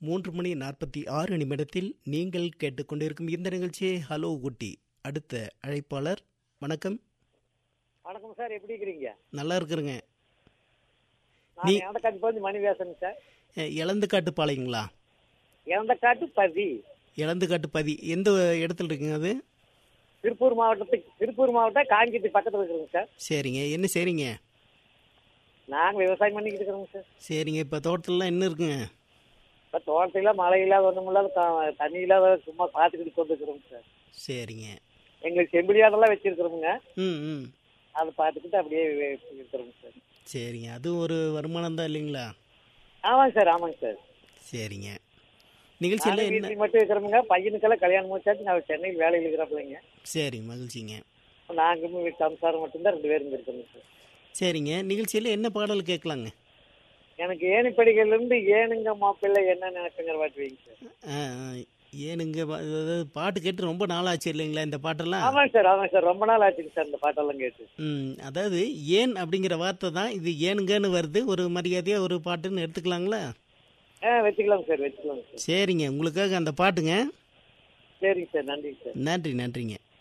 மூன்று மணி நாற்பத்தி ஆறு நிமிடத்தில் நீங்கள் கேட்டுக்கொண்டிருக்கும் இந்த நிகழ்ச்சி ஹலோ குட்டி அடுத்த அழைப்பாளர் வணக்கம் வணக்கம் சார் எப்படி இருக்கிறீங்க நல்லா இருக்கிறேங்க நான் நீ- இறந்தக்காட்டு பகுதி மணி பேசுறேங்க சார் அஹ், இளந்துக்காட்டு பாளையங்களா இறந்தக்காட்டு பதி இளந்துக்காட்டு பதி எந்த இடத்துல இருக்குங்க அது திருப்பூர் மாவட்டத்துக்கு திருப்பூர் மாவட்டம் காஞ்சிட்டு பக்கத்தில் இருக்கிறோங்க சார் சரிங்க என்ன சரிங்க நாங்கள் விவசாயம் பண்ணிக்கிட்டு இருக்கிறோங்க சார் சரிங்க இப்போ தோட்டத்துலலாம் என்ன இருக்குங்க இப்போ தோட்டத்தில் மழை இல்லாத ஒன்றும் இல்லாத த- தண்ணி இல்லாத சும்மா பார்த்துக்கிட்டு கொண்டு இருக்கிறோங்க சார் சரிங்க எங்களுக்கு செம்பிளியாடெல்லாம் வச்சிருக்கிறோமுங்க ம் ம் அதை பார்த்துக்கிட்டு அப்படியே வே- இருக்கிறோங்க சார் சரிங்க அது ஒரு வருமானம் தான் இல்லைங்களா ஆமாங்க சார் ஆமாங்க சார் சரிங்க நிகழ்ச்சியில் நானும் என்ன வீட்டுக்கு மட்டும் இருக்கிறோமுங்க பையனுக்கெல்லாம் கல்யாணம் முடிச்சாச்சு நான் சென்னையில் வேலையில் இருக்கிறப்பலைங்க சரி மகிழ்ச்சிங்க நாங்கள் சம்சாரம் மட்டும்தான் ரெண்டு பேரும் இருக்கிறோங்க சார் சரிங்க நிகழ்ச்சியில் என்ன பாடல் கேட்கலாங்க எனக்கு ஏணிப்படிகளிலிருந்து ஏனுங்க மாப்பிள்ளை என்ன நினைக்குங்கிற பாட்டு வைங்க சார் ஆ, ஆ, ஏனுங்க பா- அதாவது பாட்டு கேட்டு ரொம்ப நாளாச்சு இல்லைங்களா இந்த பாட்டெல்லாம் ஆமாங்க சார் ஆமாங்க சார் ரொம்ப நாள் ஆச்சுங்க சார் இந்த பாட்டெல்லாம் கேட்டு ம் அதாவது ஏன் அப்படிங்கிற வார்த்தை தான் இது ஏனுங்கன்னு வருது ஒரு மரியாதையாக ஒரு பாட்டுன்னு எடுத்துக்கலாங்களா ஆ வச்சுக்கலாம் சார் வச்சுக்கலாம் சார் சரிங்க உங்களுக்காக அந்த பாட்டுங்க சரிங்க சார் நன்றிங்க சார் நன்றி நன்றிங்க